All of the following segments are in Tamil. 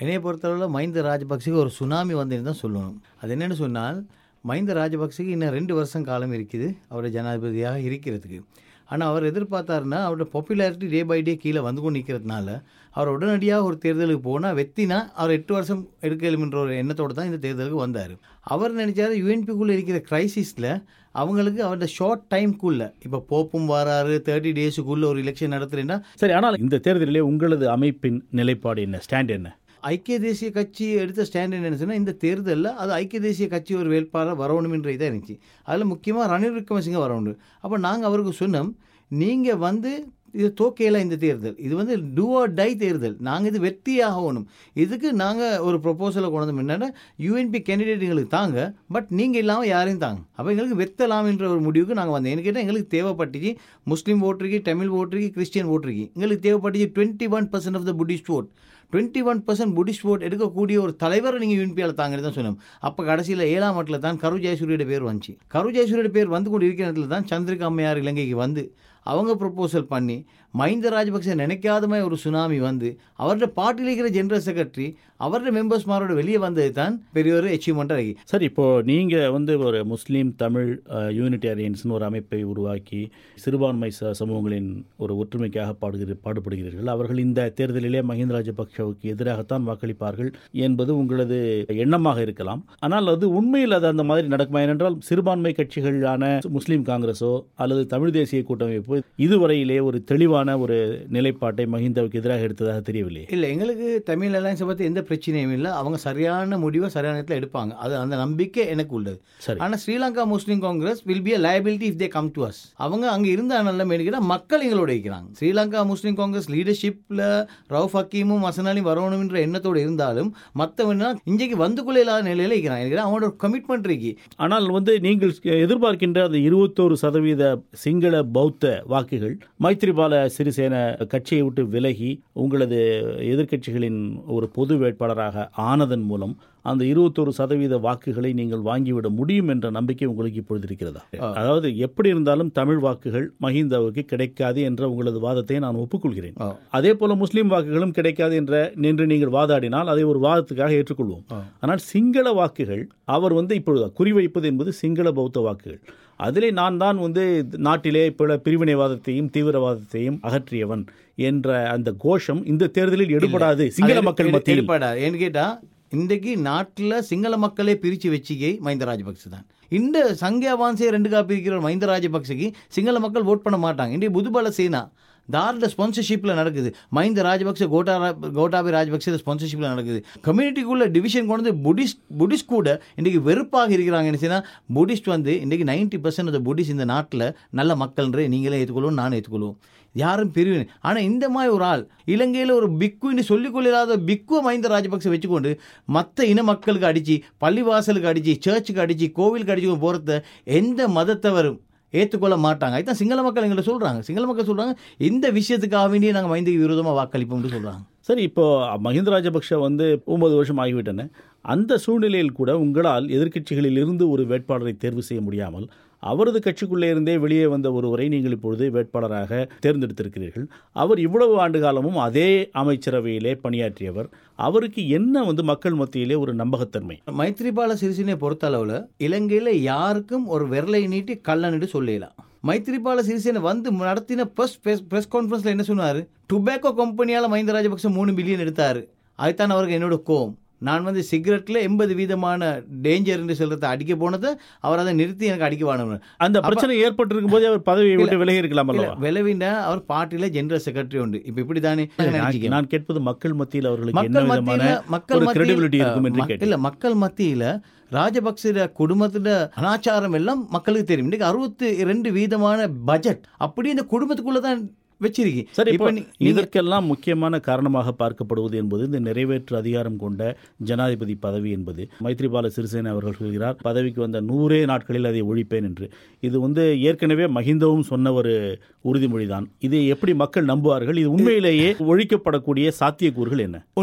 என்னைய பொறுத்தளவில் மஹிந்த ராஜபக்சேக்கு ஒரு சுனாமி வந்ததுன்னு தான் சொல்லணும் அது என்னென்னு சொன்னால் மஹிந்த ராஜபக்சேக்கு இன்னும் ரெண்டு வருஷம் காலம் இருக்குது அவர் ஜனாதிபதியாக இருக்கிறதுக்கு ஆனால் அவர் எதிர்பார்த்தாருன்னா அவரோட பாப்புலாரிட்டி டே பை டே கீழே வந்து கொண்டு நிற்கிறதுனால அவர் உடனடியாக ஒரு தேர்தலுக்கு போனால் வெத்தினா அவர் எட்டு வருஷம் எடுக்கலும்ன்ற ஒரு எண்ணத்தோடு தான் இந்த தேர்தலுக்கு வந்தார் அவர் நினைச்சாரு யூஎன்பிக்குள்ளே இருக்கிற கிரைசிஸில் அவங்களுக்கு அவரோட ஷார்ட் டைம்க்குள்ளே இப்போ போப்பும் வராரு தேர்ட்டி டேஸுக்குள்ளே ஒரு எலெக்ஷன் நடத்துறேன்னா சரி ஆனால் இந்த தேர்தலிலே உங்களது அமைப்பின் நிலைப்பாடு என்ன ஸ்டாண்ட் என்ன ஐக்கிய தேசிய கட்சி எடுத்த ஸ்டாண்ட் என்ன சொன்னால் இந்த தேர்தலில் அது ஐக்கிய தேசிய கட்சி ஒரு வேட்பாளர் வரணுமென்ற இதாக இருந்துச்சு அதில் முக்கியமாக ரணில் விக்ரமசிங்க வரணும் அப்போ நாங்கள் அவருக்கு சொன்னோம் நீங்கள் வந்து இது தோக்கையில இந்த தேர்தல் இது வந்து டூ ஆர் டை தேர்தல் நாங்கள் இது வெற்றியாகணும் இதுக்கு நாங்கள் ஒரு ப்ரொப்போசலை கொண்டு வந்தோம் என்னென்னா யூஎன்பி கேண்டிடேட் எங்களுக்கு தாங்க பட் நீங்கள் இல்லாமல் யாரையும் தாங்க அப்போ எங்களுக்கு வெத்தலாம் என்ற ஒரு முடிவுக்கு நாங்கள் வந்தோம் எனக்கு கேட்டால் எங்களுக்கு தேவைப்பட்டுச்சு முஸ்லீம் ஓட்டுருக்கு தமிழ் ஓட்டுருக்கு கிறிஸ்டியன் ஓட்டுருக்கு எங்களுக்கு தேவைப்பட்டுச்சு twenty one percent of the Buddhist vote twenty one percent Buddhist vote எடுக்கக்கூடிய ஒரு தலைவரை நீங்கள் யூனிபியால் தாங்கிறது தான் சொன்னோம் அப்போ கடைசியில் ஏழாம் மட்டில் தான் கரு ஜெயசூரியோட பேர் வந்துச்சு கரு ஜெயசூரியோட பேர் வந்து கொண்டு இருக்கிற இடத்துல தான் சந்திரிகா அம்மையார் இலங்கைக்கு வந்து அவங்க ப்ரொப்போசல் பண்ணி மஹிந்த ராஜபக்சே நினைக்காத மாதிரி ஒரு சுனாமி வந்து அவரோட பார்ட்டியில் இருக்கிற ஜெனரல் செக்ரட்டரி அவரோட மெம்பர்ஸ்மாரோட வெளியே வந்தது தான் பெரிய ஒரு அச்சீவ்மெண்ட்டாக இருக்கு சரி இப்போ நீங்க வந்து ஒரு முஸ்லீம் தமிழ் யூனிட்டேரியன்ஸ்னு ஒரு அமைப்பை உருவாக்கி சிறுபான்மை ச- சமூகங்களின் ஒரு ஒற்றுமைக்காக பாடுகிற பாடுபடுகிறீர்கள் அவர்கள் இந்த தேர்தலிலே மஹிந்த ராஜபக்ஷவுக்கு எதிராகத்தான் வாக்களிப்பார்கள் என்பது உங்களது எண்ணமாக இருக்கலாம் ஆனால் அது உண்மையில் அது அந்த மாதிரி நடக்குமா ஏனென்றால் சிறுபான்மை கட்சிகளான முஸ்லீம் காங்கிரஸோ அல்லது தமிழ் தேசிய கூட்டமைப்பு இதுவரையிலே ஒரு தெளிவான ஒரு நிலைப்பாட்டை மஹிந்தவுக்கு எதிராக எடுத்ததாக தெரியவில்லை இல்லை எங்களுக்கு தமிழ் அலைன்ஸை பற்றி எந்த பிரச்சனையும் இல்லை அவங்க சரியான முடிவை சரியான நேரத்தில் எடுப்பாங்க அது அந்த நம்பிக்கை எனக்கு உள்ளது சரி ஆனால் Sri Lanka Muslim Congress will be a liability if they come to us அவங்க அங்கே இருந்தா நல்ல மேடிக்கிற மக்கள் எங்களோட இருக்கிறாங்க ஸ்ரீலங்கா முஸ்லீம் காங்கிரஸ் லீடர்ஷிப்பில் ரவுஃப் ஹக்கீமும் மசனாலையும் வரணும்ன்ற எண்ணத்தோடு இருந்தாலும் மற்றவனா இன்றைக்கு வந்து கொள்ள இல்லாத நிலையில் இருக்கிறாங்க எனக்கு அவனோட கமிட்மெண்ட் இருக்கு ஆனால் வந்து நீங்கள் எதிர்பார்க்கின்ற அந்த இருபத்தோரு சதவீத சிங்கள பௌத்த வாக்குகள் மைத்ரிபால சிறிசேன கட்சியை விட்டு விலகி உங்களது எதிர்க்கட்சிகளின் ஒரு பொது வேட்பாளராக ஆனதன் மூலம் அந்த இருபத்தோரு சதவீத வாக்குகளை நீங்கள் வாங்கிவிட முடியும் என்ற நம்பிக்கை உங்களுக்கு இப்பொழுது இருக்கிறதா அதாவது எப்படி இருந்தாலும் தமிழ் வாக்குகள் மஹிந்தவுக்கு கிடைக்காது என்ற உங்களது வாதத்தை நான் ஒப்புக்கொள்கிறேன் ஆ. அதே போல முஸ்லீம் வாக்குகளும் கிடைக்காது என்ற நின்று நீங்கள் வாதாடினால் அதை ஒரு வாதத்துக்காக ஏற்றுக்கொள்வோம் ஆ. ஆனால் சிங்கள வாக்குகள் அவர் வந்து இப்பொழுது குறிவைப்பது என்பது சிங்கள பௌத்த வாக்குகள் அதிலே நான் தான் வந்து நாட்டிலே பல பிரிவினைவாதத்தையும் தீவிரவாதத்தையும் அகற்றியவன் என்ற அந்த கோஷம் இந்த தேர்தலில் எடுபடாது சிங்கள அது மக்கள் எடு- மத்தியில் எடுப்படாது ஏன்னு கேட்டா இன்றைக்கு நாட்டில் சிங்கள மக்களே பிரித்து வச்சிக்கை மஹிந்த ராஜபக்சே தான் இந்த சங்கியா வான்சே ரெண்டு காப்பி இருக்கிற மஹிந்த ராஜபக்சேக்கு சிங்கள மக்கள் ஓட் பண்ண மாட்டாங்க இன்றைக்கு புதுபல சேனா தாரோட ஸ்பான்சர்ஷிப்பில் நடக்குது மஹிந்த ராஜபக்சே கோட்டா கோட்டாபி ராஜபக்சே ஸ்பான்சர்ஷிப்பில் நடக்குது கம்யூனிட்டிக்குள்ள டிவிஷன் கொண்டு வந்து புடிஸ்ட் புடிஸ்ட் கூட இன்றைக்கி வெறுப்பாக இருக்கிறாங்க என்ன செய்யணும் புடிஸ்ட் வந்து இன்றைக்கி நைன்டி பர்சன்ட் ஆஃப் புடிஸ்ட் இந்த நாட்டில் நல்ல மக்கள்ன்றே நீங்களே ஏற்றுக்கொள்வோம் நானும் ஏற்றுக்கொள்வோம் யாரும் பிரிவினை ஆனால் இந்த மாதிரி ஒரு ஆள் இலங்கையில் ஒரு பிக்குன்னு சொல்லிக்கொள்ளாத பிக்குவை மஹிந்த ராஜபக்சே வச்சுக்கொண்டு மற்ற இன மக்களுக்கு அடித்து பள்ளிவாசலுக்கு அடித்து சர்ச்சுக்கு அடித்து கோவிலுக்கு அடிச்சு போகிறத எந்த மதத்தவரும் ஏற்றுக்கொள்ள மாட்டாங்க அதுதான் சிங்கள மக்கள் எங்களை சொல்கிறாங்க சிங்கள மக்கள் சொல்கிறாங்க இந்த விஷயத்துக்காக வேண்டியே நாங்கள் மைந்துக்கு விரோதமாக வாக்களிப்போம்னு சொல்கிறாங்க சரி இப்போ மஹிந்த ராஜபக்ஷ வந்து ஒன்பது வருஷம் ஆகிவிட்டன அந்த சூழ்நிலையில் கூட உங்களால் எதிர்க்கட்சிகளில் இருந்து ஒரு வேட்பாளரை தேர்வு செய்ய முடியாமல் அவரது கட்சிக்குள்ளே இருந்தே வெளியே வந்த ஒருவரை நீங்கள் இப்பொழுது வேட்பாளராக தேர்ந்தெடுத்திருக்கிறீர்கள் அவர் இவ்வளவு ஆண்டு காலமும் அதே அமைச்சரவையிலே பணியாற்றியவர் அவருக்கு என்ன வந்து மக்கள் மத்தியிலே ஒரு நம்பகத்தன்மை மைத்ரிபால சிறிசேனை பொறுத்த அளவில் இலங்கையில் யாருக்கும் ஒரு விரலை நீட்டி கல்லன்ட்டு சொல்லலாம் மைத்ரிபால சிறிசேனை வந்து நடத்தின ஃபர்ஸ்ட் ப்ரெஸ் கான்ஃபரன்ஸில் என்ன சொன்னார் டுபாக்கோ கம்பெனியால் மஹிந்த ராஜபக்சே மூணு பில்லியன் எடுத்தார் அதுதான் அவருக்கு என்னோட கோவம் நான் வந்து சிகரெட்டில் எண்பது வீதமான டேஞ்சர்னு சொல்கிறத அடிக்க போனதை அவர் அதை நிறுத்தி எனக்கு அடிக்க வாங்கினார் அந்த பிரச்சனை ஏற்பட்டிருக்கும் போதே அவர் பதவியை விட்டு விலகி இருக்கலாம் அல்லவா விளைவிண்ட அவர் பார்ட்டியில் ஜெனரல் செக்ரட்டரி உண்டு இப்போ இப்படி தானே நான் நான் கேட்பது மக்கள் மத்தியில் அவர்களுக்கு என்ன மக்கள் விதமான மத்தியில மக்கள் ஒரு credibility மத்தியில் இருக்கும் என்று மக்- கேட்டேன் இல்ல மக்கள் மத்தியில ராஜபக்சேட குடும்பத்துல அனாச்சாரம் எல்லாம் மக்களுக்கு தெரியும் இன்னைக்கு அறுபத்தி ரெண்டு வீதமான பட்ஜெட் அப்படி இந்த குடும்பத்துக்குள்ள தான் வச்சிருக்கு சரி இப்போ இப்ப நீ- நீங்க இதற்கெல்லாம் முக்கியமான காரணமாக பார்க்கப்படுவது என்பது இந்த நிறைவேற்று அதிகாரம் கொண்ட ஜனாதிபதி பதவி என்பது மைத்ரிபால சிறிசேன அவர்கள் சொல்கிறார் பதவிக்கு வந்த நூறே நாட்களில் அதை ஒழிப்பேன் என்று இது வந்து ஏற்கனவே மஹிந்தவும் சொன்ன ஒரு உறுதிமொழிதான் இதை எப்படி மக்கள் நம்புவார்கள் இது உண்மையிலேயே ஒழிக்கப்படக்கூடிய சாத்தியக்கூறுகள் என்ன உண்மை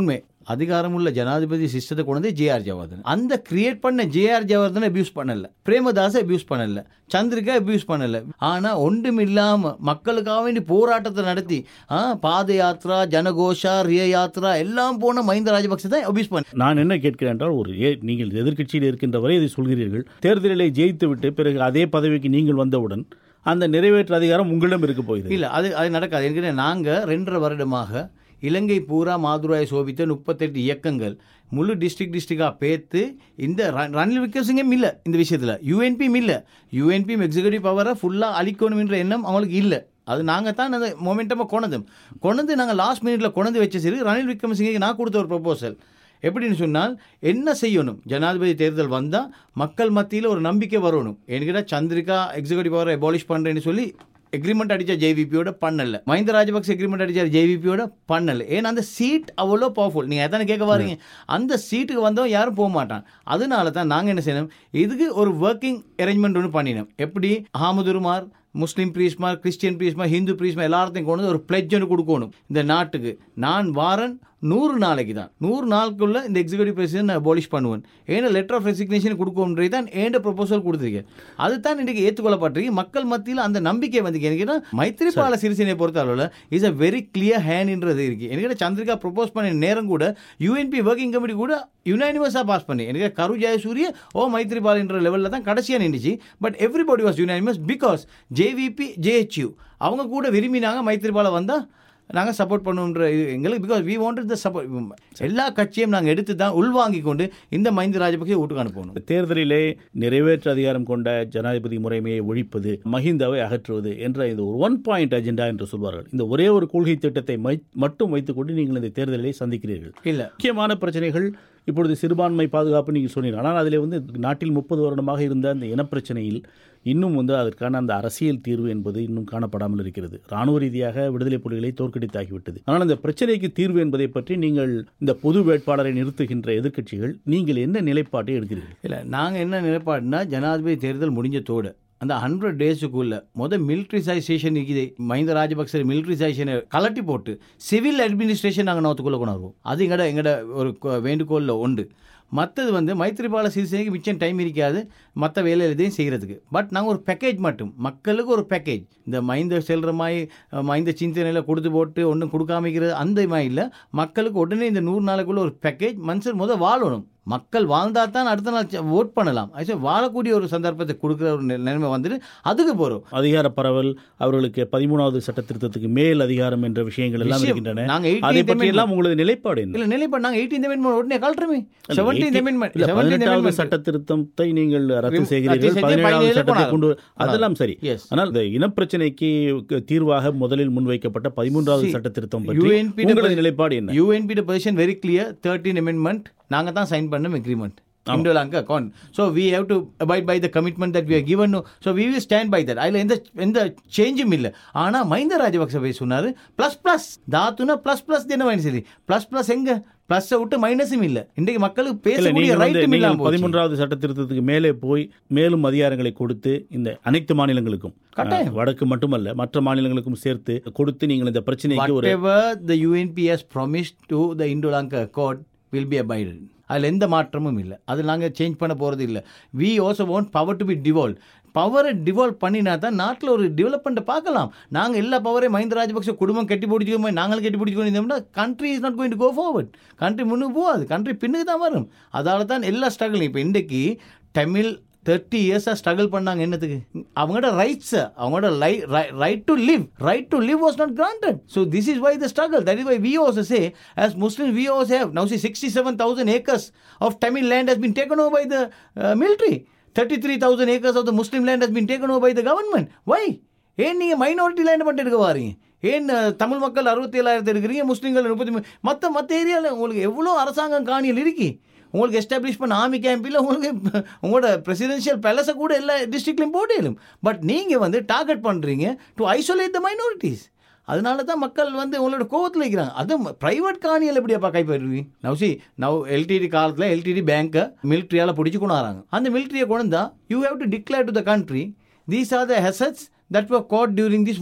அதிகாரமுள்ள ஜனாதிபதி சிஸ்டத்தை கொண்டு வந்து ஜேஆர் ஜவர்தன் அந்த கிரியேட் பண்ண ஜேஆர் ஜவர்தனை அபியூஸ் பண்ணல பிரேமதாஸ் அபியூஸ் பண்ணல சந்திரிகா அபியூஸ் பண்ணல ஆனா ஒன்றும் இல்லாம மக்களுக்காக வேண்டி போராட்டத்தை நடத்தி ஆ, பாத யாத்ரா ஜனகோஷா ரிய யாத்ரா எல்லாம் போன மஹிந்த ராஜபக்சே தான் அபியூஸ் பண்ண நான் என்ன கேட்கிறேன் என்றால் ஒரு ஏ நீங்கள் எதிர்க்கட்சியில் இருக்கின்ற வரை இதை சொல்கிறீர்கள் தேர்தலிலே ஜெயித்துவிட்டு பிறகு அதே பதவிக்கு நீங்கள் வந்தவுடன் அந்த நிறைவேற்று அதிகாரம் உங்களிடம் இருக்க போகுது இல்ல அது அது நடக்காது என்கிற நாங்க ரெண்டரை வருடமாக இலங்கை பூரா மாதுராய் சோபித்த முப்பத்தெட்டு இயக்கங்கள் முழு டிஸ்ட்ரிக்ட் டிஸ்ட்ரிக்டாக பேத்து இந்த ர- ரணில் விக்ரமசிங்கம் இல்லை இந்த விஷயத்தில் யூஎன்பியும் இல்லை யூஎன்பியும் எக்ஸிகூட்டிவ் பவரை ஃபுல்லாக அழிக்கணும்ன்ற எண்ணம் அவங்களுக்கு இல்லை அது நாங்கள் தான் அந்த மொமெண்டமாக கொண்டது கொண்டு நாங்கள் லாஸ்ட் மினிட்ல கொண்டு வச்ச சரி ரணில் விக்ரமசிங்கே நான் கொடுத்த ஒரு ப்ரொபோசல் எப்படின்னு சொன்னால் என்ன செய்யணும் ஜனாதிபதி தேர்தல் வந்தால் மக்கள் மத்தியில் ஒரு நம்பிக்கை வரணும் என்கிட்ட சந்திரிகா எக்ஸிகூட்டிவ் பவரை அபாலிஷ் பண்ணுறேன்னு சொல்லி எக்ரிமெண்ட் அடிச்ச ஜேவிபியோட பண்ணல மஹிந்த ராஜபக்சே எக்ரிமெண்ட் அடிச்சார் ஜேவிபியோட பண்ணல ஏன்னா அந்த சீட் அவ்வளோ பவர்ஃபுல் நீங்கள் எத்தனை கேட்க வாரீங்க அந்த சீட்டுக்கு வந்தவன் யாரும் போக மாட்டான் அதனால தான் நாங்கள் என்ன செய்யணும் இதுக்கு ஒரு ஒர்க்கிங் அரேஞ்ச்மெண்ட் ஒன்று பண்ணினோம் எப்படி அஹமதுருமார் முஸ்லீம் பிரீஸ்மார் கிறிஸ்டியன் பிரீஸ்மார் ஹிந்து பிரீஸ்மார் எல்லாத்தையும் கொண்டு வந்து ஒரு பிளெட்ஜ் ஒன்று கொடுக்கணும் இந்த நாட்டுக்கு நான் வாரன் நூறு நாளைக்கு தான் நூறு நாளுக்குள்ள இந்த எக்ஸிகூட்டிவ் பிரசிடென்ட் நான் அபாலிஷ் பண்ணுவேன் ஏன்னா லெட்டர் ஆஃப் ரெசிக்னேஷன் கொடுக்கணுன்றது தான் ஏண்ட ப்ரொபோசல் கொடுத்துருக்கேன் அதுதான் இன்றைக்கு ஏற்றுக்கொள்ளப்பட்டிருக்கு மக்கள் மத்தியில் அந்த நம்பிக்கை வந்து எனக்கு மைத்திரிபால சிறிசேனை பொறுத்த அளவில் இஸ் அ வெரி கிளியர் ஹேண்ட்ன்றது இருக்கு எனக்கு சந்திரிகா ப்ரொபோஸ் பண்ண நேரம் கூட யூஎன்பி ஒர்க்கிங் கமிட்டி கூட யுனானிமஸாக பாஸ் பண்ணி எனக்கு கரு ஜெயசூரிய ஓ மைத்திரிபால்ன்ற லெவலில் தான் கடைசியாக நின்றுச்சு but everybody was unanimous because JVP JHU அவங்க கூட விரும்பினாங்க மைத்திரிபால வந்தால் நாங்கள் சப்போர்ட் பண்ணுன்ற இது எங்களுக்கு because we wanted the support எல்லா கட்சியும் நாங்கள் எடுத்து தான் உள்வாங்கி கொண்டு இந்த மஹிந்த ராஜபக்சே வீட்டுக்கு அனுப்பணும் தேர்தலிலே நிறைவேற்று அதிகாரம் கொண்ட ஜனாதிபதி முறைமையை ஒழிப்பது மஹிந்தாவை அகற்றுவது என்ற இந்த ஒரு ஒன் பாயிண்ட் அஜெண்டா என்று சொல்வார்கள் இந்த ஒரே ஒரு கொள்கை திட்டத்தை மை- மட்டும் வைத்துக்கொண்டு நீங்கள் இந்த தேர்தலை சந்திக்கிறீர்கள் இல்லை முக்கியமான பிரச்சனைகள் இப்பொழுது சிறுபான்மை பாதுகாப்பு நீங்கள் சொன்னீங்க ஆனால் அதில் வந்து நாட்டில் முப்பது வருடமாக இருந்த அந்த இனப்பிரச்சனையில் இன்னும் வந்து அதற்கான அந்த அரசியல் தீர்வு என்பது இன்னும் காணப்படாமல் இருக்கிறது ராணுவ ரீதியாக விடுதலை புலிகளை தோற்கடித்தாகிவிட்டது ஆனால் அந்த பிரச்சனைக்கு தீர்வு என்பதை பற்றி நீங்கள் இந்த பொது வேட்பாளரை நிறுத்துகின்ற எதிர்க்கட்சிகள் நீங்கள் என்ன நிலைப்பாட்டை எடுக்கிறீர்கள் இல்லை நாங்கள் என்ன நிலைப்பாடுனா ஜனாதிபதி தேர்தல் முடிஞ்சதோடு அந்த ஹண்ட்ரட் டேஸுக்குள்ள மொதல் மிலிட்ரிசைசேஷன் இருக்குது மஹிந்த ராஜபக்சே மிலிட்ரிசைசேஷனை கலட்டி போட்டு சிவில் அட்மினிஸ்ட்ரேஷன் நாங்கள் நோத்துக்குள்ளே கொண்டாடுவோம் அது எங்கட எங்கட ஒரு கொ- வேண்டுகோளில் உண்டு மற்றது வந்து மைத்திரிபால சிறிசேனைக்கு மிச்சம் டைம் இருக்காது மற்ற வேலையில் இதையும் செய்கிறதுக்கு பட் நாங்கள் ஒரு பேக்கேஜ் மட்டும் மக்களுக்கு ஒரு பேக்கேஜ் இந்த மைந்த செல்கிற மாதிரி அஹ், மைந்த சிந்தனையில் கொடுத்து போட்டு ஒன்றும் கொடுக்காமிக்கிறது அந்த மாதிரி இல்லை மக்களுக்கு உடனே இந்த நூறு நாளுக்குள்ள ஒரு பேக்கேஜ் மனுஷன் முதல் வாழணும் மக்கள் வாழ்ந்தா தான் அடுத்த நாள் ஓட் பண்ணலாம் அது வாழக்கூடிய ஒரு சந்தர்ப்பத்தை கொடுக்குற ஒரு நி- நிலைமை வந்துட்டு அதுக்கு போகிறோம் அதிகார பரவல் அவர்களுக்கு பதிமூணாவது சட்ட திருத்தத்துக்கு மேல் அதிகாரம் என்ற விஷயங்கள் எல்லாம் விஷயம். இருக்கின்றன நாங்க அதை 18th பற்றி எல்லாம் உங்களது நிலைப்பாடு என்ன இல்ல நிலைப்பாடு நாங்கள் எயிட்டீன் அமெண்ட்மெண்ட் உடனே கழட்டுறமே செவன்டீன் இல்ல, அமெண்ட்மெண்ட் பதினெட்டாவது சட்ட திருத்தத்தை நீங்கள் ரத்து ரத்து செய்கிறீர்கள் செய்து பதினேழாவது பதினேழு சட்டத்தை கொண்டாரு. கொண்டு அதெல்லாம் சரி Yes. ஆனால் இந்த இனப்பிரச்சனைக்கு தீர்வாக முதலில் முன்வைக்கப்பட்ட பதிமூன்றாவது See, சட்ட திருத்தம் பற்றி UNP ட உங்களது ப- நிலைப்பாடு என்ன UNP position very clear thirteen amendment நாங்கள் தான் சைன் பண்ணோம் எக்ரிமெண்ட் இண்டோ லங்கா கான் so we have to abide by the commitment that we are given so we will stand by that அதில் எந்த எந்த சேஞ்சும் இல்லை ஆனால் மஹிந்த ராஜபக்ச போய் சொன்னார் ப்ளஸ் ப்ளஸ் தாத்துனா ப்ளஸ் ப்ளஸ் என்ன சரி ப்ளஸ் ப்ளஸ் எங்க ப்ளஸ்ஸை விட்டு மைனஸும் இல்லை இன்றைக்கு மக்களுக்கு இல்ல பேசக்கூடிய நீங்கள் வந்து ரைட்டும் நீங்கள் இல்லாமல் போச்சு. பதிமூன்றாவது சட்ட திருத்தத்துக்கு மேலே போய் மேலும் அதிகாரங்களை கொடுத்து இந்த அனைத்து மாநிலங்களுக்கும் கட்டாயம். அஹ், வடக்கு மட்டுமல்ல மற்ற மாநிலங்களுக்கும் சேர்த்து கொடுத்து நீங்கள் இந்த பிரச்சனைக்கு ஒரு whatever the UNP has promised to the Indo-Lanka Accord will be abided. அதில் எந்த மாற்றமும் இல்லை அது நாங்கள் சேஞ்ச் பண்ண போகிறது இல்லை we also want power to be devolve பவரை டிவால்வ் பண்ணினா தான் நாட்டில் ஒரு டெவலப்மெண்ட்டை பார்க்கலாம் நாங்கள் எல்லா பவரையும் மஹிந்த ராஜபக்சே குடும்பம் கட்டி பிடிச்சிக்கோ நாங்களும் கட்டி பிடிச்சிக்கோ இருந்தோம்னா country is not going to go forward country முன்னுக்கு போகாது கண்ட்ரி பின்னுக்கு தான் வரும் அதால தான் எல்லா ஸ்ட்ரகிளும் இப்போ இன்றைக்கு தமிழ் தேர்ட்டி இயர்ஸாக ஸ்ட்ரகிள் பண்ணாங்க என்னத்துக்கு அவங்களோட ரைட்ஸை அவங்களோட right to live right to live was not granted so this is why the struggle that is why we also say as Muslims we also have now see 67,000 acres of Tamil land has been taken over by the uh, military 33,000 acres of the Muslim land has been taken over by the government why ஏன் நீங்கள் மைனாரிட்டி லேண்ட் மட்டும் எடுக்க வாரீங்க ஏன் அஹ், தமிழ் மக்கள் அறுபத்தி ஏழாயிரத்து எடுக்கிறீங்க முஸ்லீம்கள் முப்பத்தி மூ- மற்ற மற்ற ஏரியாவில் உங்களுக்கு எவ்வளோ அரசாங்கம் காணியில் இருக்கு உங்களுக்கு எஸ்டாப்ளிஷ் பண்ண ஆர்மி கேம்பில் உங்களுக்கு உங்களோட பிரசிடென்ஷியல் பேலஸை கூட எல்லா டிஸ்ட்ரிக்ட்லையும் போட்டிடும் பட் நீங்கள் வந்து டார்கெட் பண்ணுறீங்க டு ஐசோலேட் த மைனாரிட்டிஸ் அதனால தான் மக்கள் வந்து உங்களோட கோவத்தில் இருக்கிறாங்க அதுவும் ப்ரைவேட் காணியில் எப்படியாப்பா கைப்பற்றுவீங்க நவ் சி நவ் எல்டிடி காலத்தில் எல்டிடி பேங்க்கை மிலிட்ரியால் பிடிச்சி கொண்டாடுறாங்க அந்த மிலிட்ரியை கொண்டு you have to declare to the country these are the assets that were caught during this war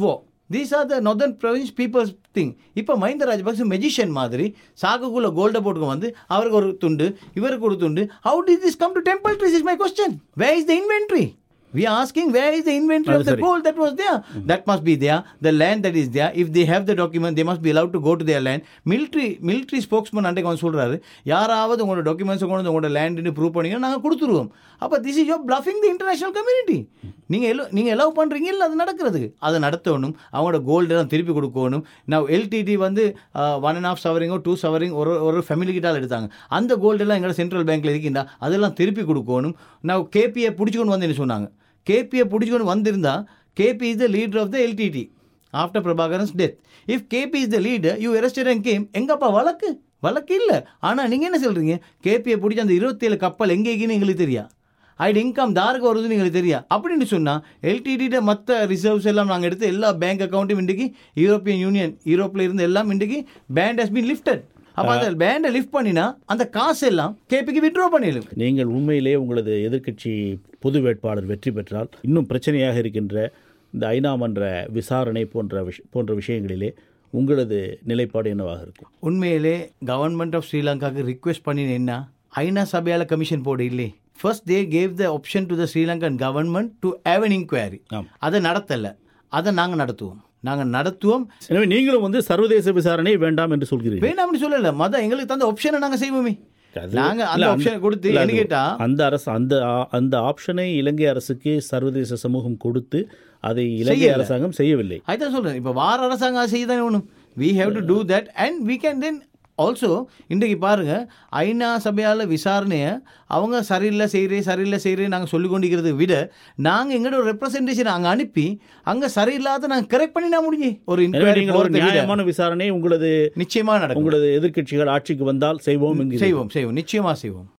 these are the northern province people's thing இப்போ மஹிந்த ராஜபக்ச மெஜிஷியன் மாதிரி சாக்குக்குள்ள கோல்டை போட்டுக்க வந்து அவருக்கு ஒரு துண்டு இவருக்கு ஒரு துண்டு how did this come to Temple Trees is my question where is the inventory We are asking where is the inventory அது of the சரி. gold that was there? That must be there. The land that is there. If they have the document, they must be allowed to go to their land. Military military spokesman அன்றைக்கு அவன் சொல்றாரு யாராவது உங்களோட டாக்குமெண்ட்ஸ் கொண்டு வந்து உங்களோட லேண்டுன்னு ப்ரூவ் பண்ணீங்கன்னா நாங்கள் கொடுத்துருவோம் அப்போ this is your bluffing the international community நீங்கள் எல்லோ நீங்கள் எலோவ் பண்ணுறீங்க இல்லை அது நடக்கிறதுக்கு அதை நடத்தணும் அவங்களோட கோல்டு எல்லாம் திருப்பி கொடுக்கணும் நான் எல்டிடி வந்து ஒன் அண்ட் ஆஃப் சவரிங்கோ டூ சவரிங் ஒரு ஒரு ஃபேமிலி கிட்டால் எடுத்தாங்க அந்த கோல்டு எல்லாம் எங்களோட சென்ட்ரல் பேங்க்கில் இருக்கின்றா அதெல்லாம் திருப்பி கொடுக்கணும் நான் கேபியை பிடிச்சிக்கொண்டு வந்தேன்னு சொன்னாங்க கேபியை பிடிச்சிக்கொண்டு வந்திருந்தா KP is the leader of the LTTE after Prabhakaran's death if KP is the leader you arrested and came எங்கப்பா வழக்கு வழக்கு இல்லை ஆனால் நீங்கள் என்ன சொல்கிறீங்க கேபியை பிடிச்ச அந்த இருபத்தேழு கப்பல் எங்கே இருக்குன்னு எங்களுக்கு தெரியா ஐடி இன்கம் தாருக்கு வருதுன்னு எங்களுக்கு தெரியா அப்படின்னு சொன்னால் எல்டிடியோட மற்ற ரிசர்வ்ஸ் எல்லாம் நாங்கள் எடுத்து எல்லா பேங்க் அக்கௌண்ட்டும் இன்றைக்கி யூரோப்பியன் யூனியன் யூரோப்பில் இருந்து எல்லாம் இன்றைக்கி பேண்ட் ஹஸ் பீன் லிஃப்டட் அப்போ அந்த பேண்டை லிஃப்ட் பண்ணினா அந்த காசு எல்லாம் கேபிக்கு விட்ரோ பண்ணிடும் நீங்கள் உண்மையிலே உங்களது எதிர்க்கட்சி பொது வேட்பாளர் வெற்றி பெற்றால் இன்னும் பிரச்சனையாக இருக்கின்ற இந்த ஐநா மன்ற விசாரணை போன்ற விஷ போன்ற விஷயங்களிலே உங்களது நிலைப்பாடு என்னவாக இருக்கும் உண்மையிலே கவர்மெண்ட் ஆஃப் ஸ்ரீலங்காவுக்கு ரிக்வெஸ்ட் பண்ணின என்ன ஐநா சபையால் கமிஷன் போட இல்லை first they gave the option to the Sri Lankan government to have an inquiry ஆம் அதை நடத்தலை அதை நாங்கள் நடத்துவோம் நாங்கள் நடத்துவோம் எனவே நீங்களும் வந்து சர்வதேச விசாரணை வேண்டாம் என்று சொல்கிறீர்கள் வேணாம்னு சொல்லலை மத எங்களுக்கு தந்த ஆப்ஷனை நாங்கள் செய்வோமே அது- நாங்கள் இல்ல, அந்த அந்த- ஆப்ஷனை கொடுத்து இல்ல, என்ன அது- கேட்டா அந்த அரசு அந்த ஆ- அந்த ஆப்ஷனை இலங்கை அரசுக்கு சர்வதேச சமூகம் கொடுத்து அதை இலங்கை செய்யல. அரசாங்கம் செய்யவில்லை அதுதான் சொல்கிறேன் இப்போ வார அரசாங்கம் அதை செய்ய தானே வேணும் we have to do that and we can then also இன்றைக்கு பாருங்க ஐநா சபையால் விசாரணையை அவங்க சரியில்லை செய்கிறே சரியில்லை செய்கிறே நாங்கள் சொல்லி கொண்டிருக்கிறத விட நாங்கள் எங்களோட ஒரு ரெப்ரசன்டேஷன் அங்கே அனுப்பி அங்கே சரியில்லாத நாங்கள் கரெக்ட் பண்ணி நான் முடிஞ்சு ஒரு எனவே inquiry நீங்கள் ஒரு போறதை விட நியாயமான விசாரணை உங்களது நிச்சயமாக நடக்கும் உங்களது எதிர்க்கட்சிகள் ஆட்சிக்கு வந்தால் செய்வோம் என்கிறீர்கள். செய்வோம் செய்வோம் நிச்சயமாக செய்வோம்